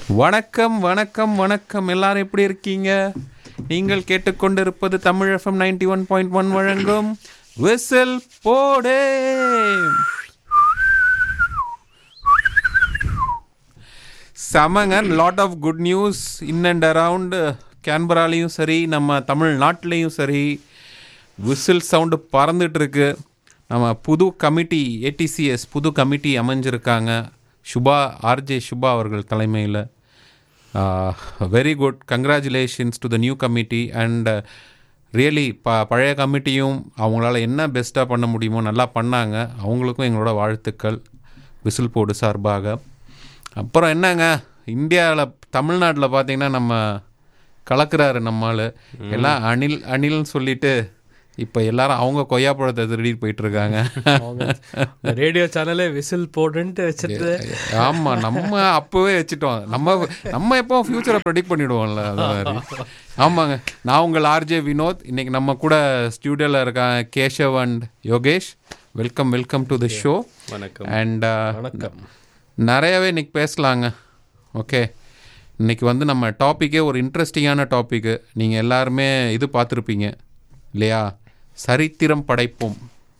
வணக்கம் வணக்கம் வணக்கம் எல்லாரும் எப்படி இருக்கீங்க நீங்கள் கேட்டுக்கொண்டிருப்பது Tamil FM ninety one point one வழங்கும் விசில் போடே செமங்க lot of good news in and around கேன்பராலையும் சரி நம்ம தமிழ்நாட்டிலையும் சரி விசில் சவுண்டு பறந்துட்டு இருக்கு நம்ம புது கமிட்டி ஏடிசிஎஸ் புது கமிட்டி அமைஞ்சிருக்காங்க சுபா ஆர்ஜே சுபா அவர்கள் தலைமையில் very good congratulations to the new committee and really ப பழைய கமிட்டியும் அவங்களால என்ன பெஸ்ட்டாக பண்ண முடியுமோ நல்லா பண்ணாங்க அவங்களுக்கும் எங்களோட வாழ்த்துக்கள் விசில் போடு சார்பாக அப்புறம் என்னங்க இந்தியாவில் தமிழ்நாட்டில் பார்த்தீங்கன்னா நம்ம கலக்குறாரு நம்மால் எல்லாம் அணில் அணில்னு சொல்லிட்டு இப்போ எல்லாரும் அவங்க கொய்யாப்பழத்தை திருடிட்டு போயிட்டு இருக்காங்க ரேடியோ சேனலே விசில் போடுன்ட்டு வச்சுட்டு ஆமாம் நம்ம அப்போவே வச்சுட்டோம் நம்ம நம்ம எப்போ ஃப்யூச்சரை ப்ரெடிக்ட் பண்ணிடுவோம்ல அது மாதிரி ஆமாங்க நான் உங்கள் ஆர்ஜே வினோத் இன்னைக்கு நம்ம கூட ஸ்டூடியோவில் இருக்காங்க Keshav and Yogesh welcome welcome to the show வணக்கம் அண்ட் வணக்கம் நிறையவே இன்னைக்கு பேசலாங்க ஓகே இன்னைக்கு வந்து நம்ம டாப்பிக்கே ஒரு இன்ட்ரெஸ்டிங்கான டாப்பிக்கு நீங்கள் எல்லாருமே இது பார்த்துருப்பீங்க இல்லையா சரித்திரம் படைப்போம்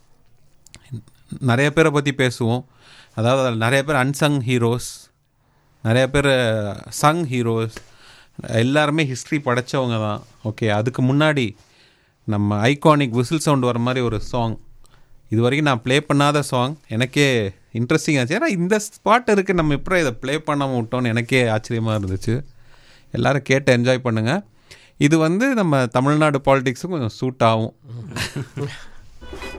நிறைய பேரை பற்றி பேசுவோம் அதாவது அதுல நிறைய பேர் அன்சங் ஹீரோஸ் நிறைய பேர் சங் ஹீரோஸ் எல்லாருமே ஹிஸ்ட்ரி படைச்சவங்க தான் ஓகே அதுக்கு முன்னாடி நம்ம ஐகானிக் விசில் சவுண்ட் வர மாதிரி ஒரு சாங் இது வரைக்கும் நான் ப்ளே பண்ணாத சாங் எனக்கே இன்ட்ரெஸ்டிங் ஆச்சு ஏன்னா இந்த ஸ்பாட் இருக்குது நம்ம இப்போ இதை ப்ளே பண்ணாம விட்டோம்னு எனக்கே ஆச்சரியமாக இருந்துச்சு எல்லாரும் கேட்டு என்ஜாய் பண்ணுங்கள் இது வந்து நம்ம தமிழ்நாடு பாலிடிக்ஸும் கொஞ்சம் சூட் ஆகும்